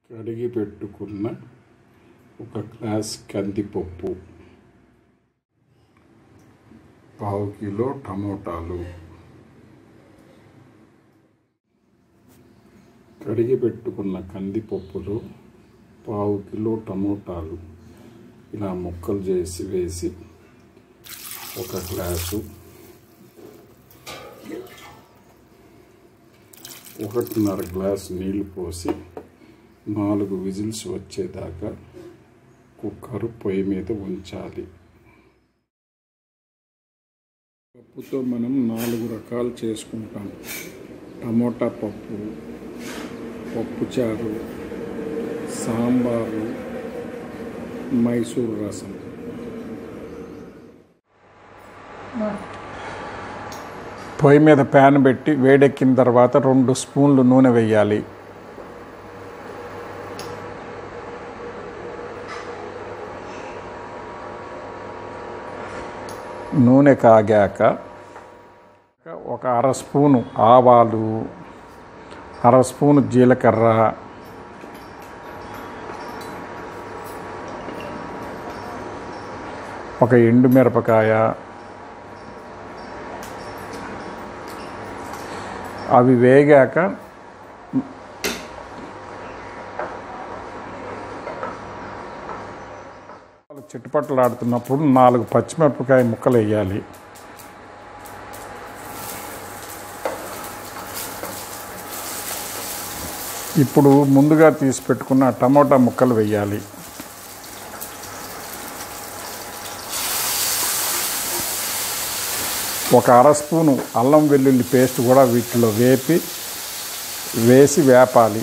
కడిగి పెట్టుకున్న ఒక గ్లాస్ కందిపప్పు పావు కిలో టమోటాలు కడిగి పెట్టుకున్న కందిపప్పులో పావు కిలో టమోటాలు ఇలా ముక్కలు చేసి వేసి ఒక గ్లాసు ఒకటిన్నర గ్లాస్ నీళ్లు పోసి నాలుగు విజిల్స్ వచ్చేదాకా కుక్కర్ పొయ్యి మీద ఉంచాలి పప్పుతో మనం నాలుగు రకాలు చేసుకుంటాం టమోటా పప్పు పప్పుచారు సాంబారు మైసూర్ రసం పొయ్యి మీద ప్యాన్ పెట్టి వేడెక్కిన తర్వాత రెండు స్పూన్లు నూనె వేయాలి నూనె కాగాక ఒక అర స్పూను ఆవాలు అర స్పూను జీలకర్ర ఒక ఎండు మిరపకాయ అవి వేగాక చిట్టుపట్లు ఆడుతున్నప్పుడు నాలుగు పచ్చిమిరపకాయ ముక్కలు వేయాలి ఇప్పుడు ముందుగా తీసి పెట్టుకున్న టమోటా ముక్కలు వేయాలి ఒక అర స్పూను అల్లం వెల్లుల్లి పేస్ట్ కూడా వీటిలో వేపి వేసి వేపాలి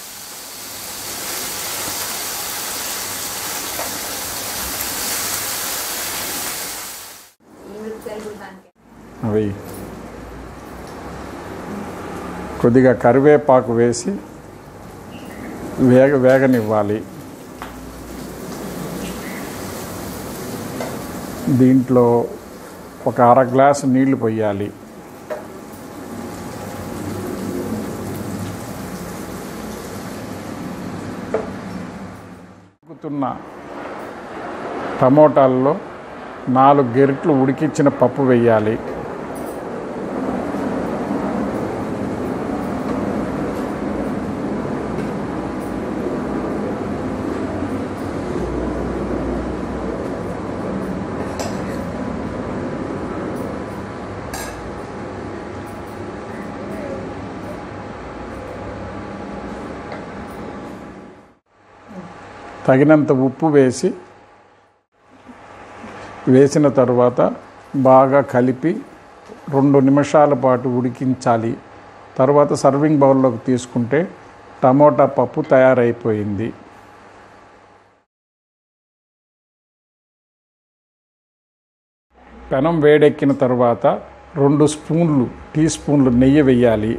అవి కొద్దిగా కరివేపాకు వేసి వేగ వేగనివ్వాలి దీంట్లో ఒక అర గ్లాసు నీళ్లు పోయాలి ఉడుకుతున్న టమోటాల్లో నాలుగు గెరిట్లు ఉడికించిన పప్పు వేయాలి తగినంత ఉప్పు వేసి వేసిన తర్వాత బాగా కలిపి రెండు నిమిషాల పాటు ఉడికించాలి తర్వాత సర్వింగ్ బౌల్లోకి తీసుకుంటే టమోటా పప్పు తయారైపోయింది పెనం వేడెక్కిన తర్వాత రెండు స్పూన్లు టీ స్పూన్లు నెయ్యి వేయాలి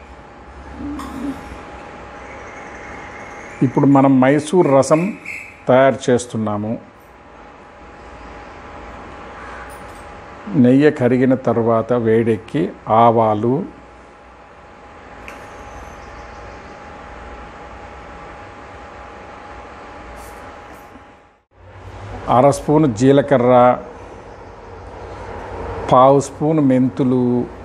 ఇప్పుడు మనం మైసూర్ రసం తయారు చేస్తున్నాము నెయ్యి కరిగిన తర్వాత వేడెక్కి ఆవాలు అర స్పూను జీలకర్ర పావు స్పూను మెంతులు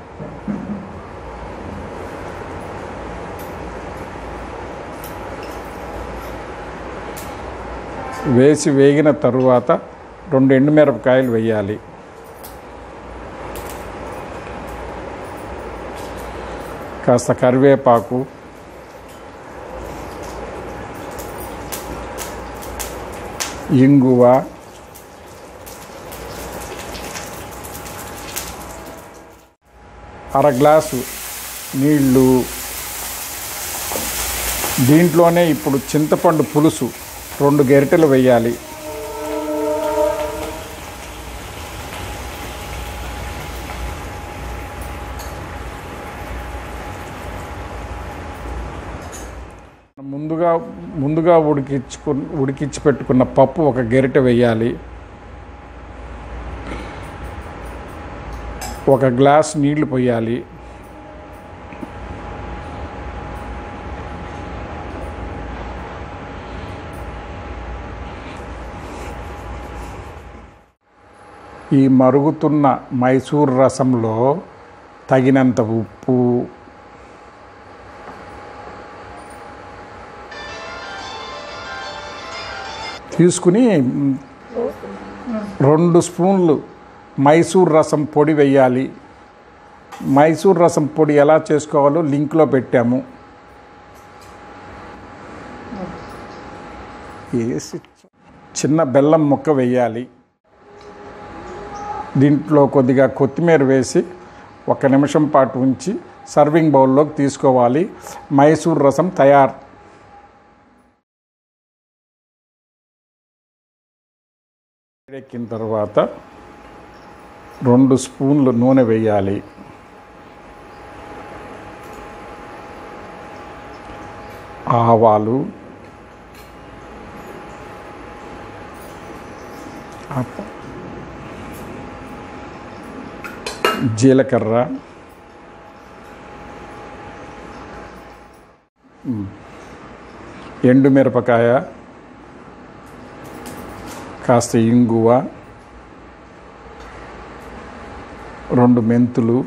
వేసి వేగిన తరువాత రెండు ఎండుమిరపకాయలు వేయాలి కాస్త కరివేపాకు ఇంగువ అర గ్లాసు నీళ్ళు దీంట్లోనే ఇప్పుడు చింతపండు పులుసు రెండు గరిటెలు వేయాలి ముందుగా ముందుగా ఉడికించుకు ఉడికించి పెట్టుకున్న పప్పు ఒక గరిటె వేయాలి ఒక గ్లాస్ నీళ్లు పోయాలి ఈ మరుగుతున్న మైసూర్ రసంలో తగినంత ఉప్పు తీసుకుని మ్, రెండు స్పూన్లు మైసూర్ రసం పొడి వేయాలి మైసూర్ రసం పొడి ఎలా చేసుకోవాలో లింక్లో పెట్టాము వేసి చిన్న బెల్లం ముక్క వేయాలి దీంట్లో కొద్దిగా కొత్తిమీర వేసి ఒక నిమిషం పాటు ఉంచి సర్వింగ్ బౌల్లోకి తీసుకోవాలి మైసూర్ రసం తయారు ఎక్కిన తర్వాత రెండు స్పూన్లు నూనె వేయాలి ఆవాలు ఆప- జీలకర్ర ఉమ్, ఎండుమిరపకాయ కాస్త ఇంగువ రెండు మెంతులు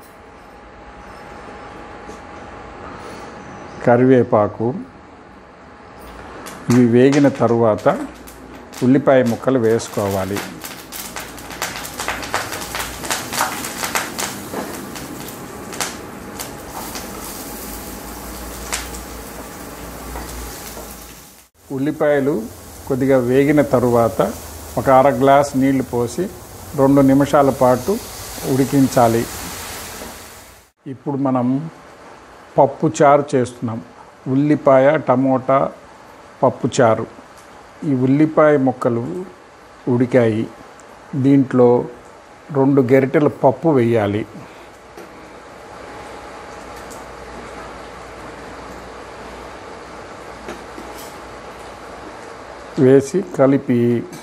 కరివేపాకు ఇవి వేగిన తరువాత ఉల్లిపాయ ముక్కలు వేసుకోవాలి ఉల్లిపాయలు కొద్దిగా వేగిన తరువాత ఒక అర గ్లాస్ నీళ్లు పోసి రెండు నిమిషాల పాటు ఉడికించాలి ఇప్పుడు మనం పప్పు చారు చేస్తున్నాం ఉల్లిపాయ టమోటా పప్పు చారు ఈ ఉల్లిపాయ ముక్కలు ఉడికాయి దీంట్లో రెండు గరిటెల పప్పు వేయాలి వేసి కలిపి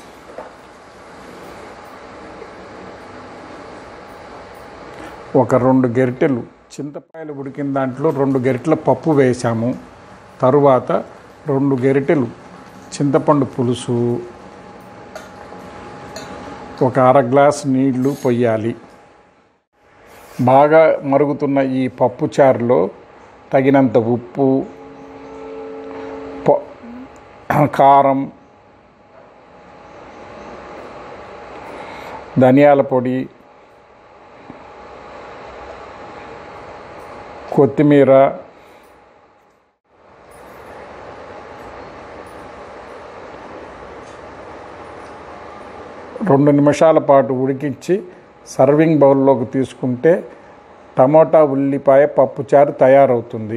ఒక రెండు గరిటెలు చింతపాయలు ఉడికిన దాంట్లో రెండు గరిటెల పప్పు వేసాము తరువాత రెండు గరిటెలు చింతపండు పులుసు ఒక అర గ్లాస్ నీళ్లు పొయ్యాలి బాగా మరుగుతున్న ఈ పప్పు చారులో తగినంత ఉప్పు ప- కారం ధనియాల పొడి కొత్తిమీర రెండు నిమిషాల పాటు ఉడికించి సర్వింగ్ బౌల్లోకి తీసుకుంటే టమోటా ఉల్లిపాయ పప్పుచారు తయారవుతుంది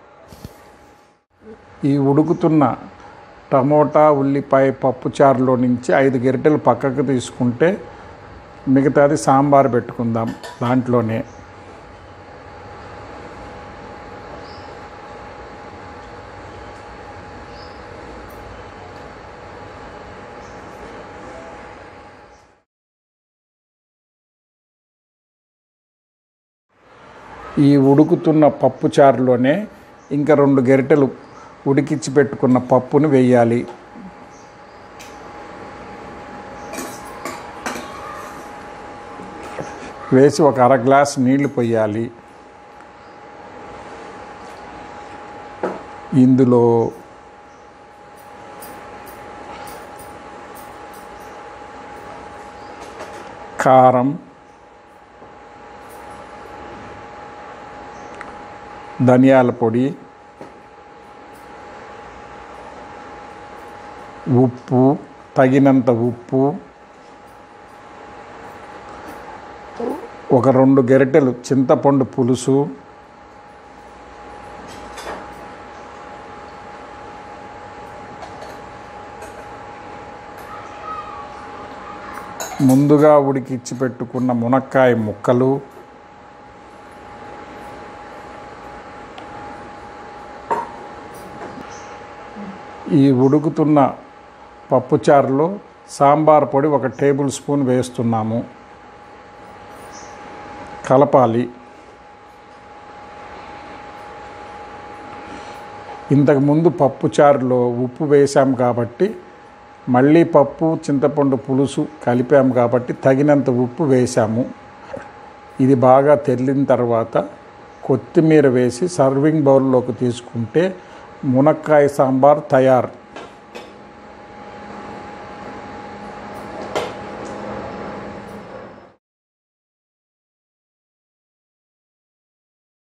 ఈ ఉడుకుతున్న టమోటా ఉల్లిపాయ పప్పుచారులో నుంచి ఐదు గరిటెలు పక్కకు తీసుకుంటే మిగతాది సాంబార్ పెట్టుకుందాం దాంట్లోనే ఈ ఉడుకుతున్న పప్పు చారులోనే ఇంకా రెండు గరిటెలు ఉడికించి పెట్టుకున్న పప్పును వేయాలి వేసి ఒక అర గ్లాస్ నీళ్లు పోయాలి ఇందులో కారం ధనియాల పొడి ఉప్పు తగినంత ఉప్పు ఒక రెండు గరిటెలు చింతపండు పులుసు ముందుగా ఉడికిచ్చి పెట్టుకున్న మునక్కాయ ముక్కలు ఈ ఉడుకుతున్న పప్పుచారులో సాంబార్ పొడి ఒక టేబుల్ స్పూన్ వేస్తున్నాము కలపాలి ఇంతకుముందు పప్పుచారులో ఉప్పు వేసాం కాబట్టి మళ్ళీ పప్పు చింతపండు పులుసు కలిపాము కాబట్టి తగినంత ఉప్పు వేసాము ఇది బాగా తెల్లిన తర్వాత కొత్తిమీర వేసి సర్వింగ్ బౌల్లోకి తీసుకుంటే మునక్కాయ సాంబార్ తయారు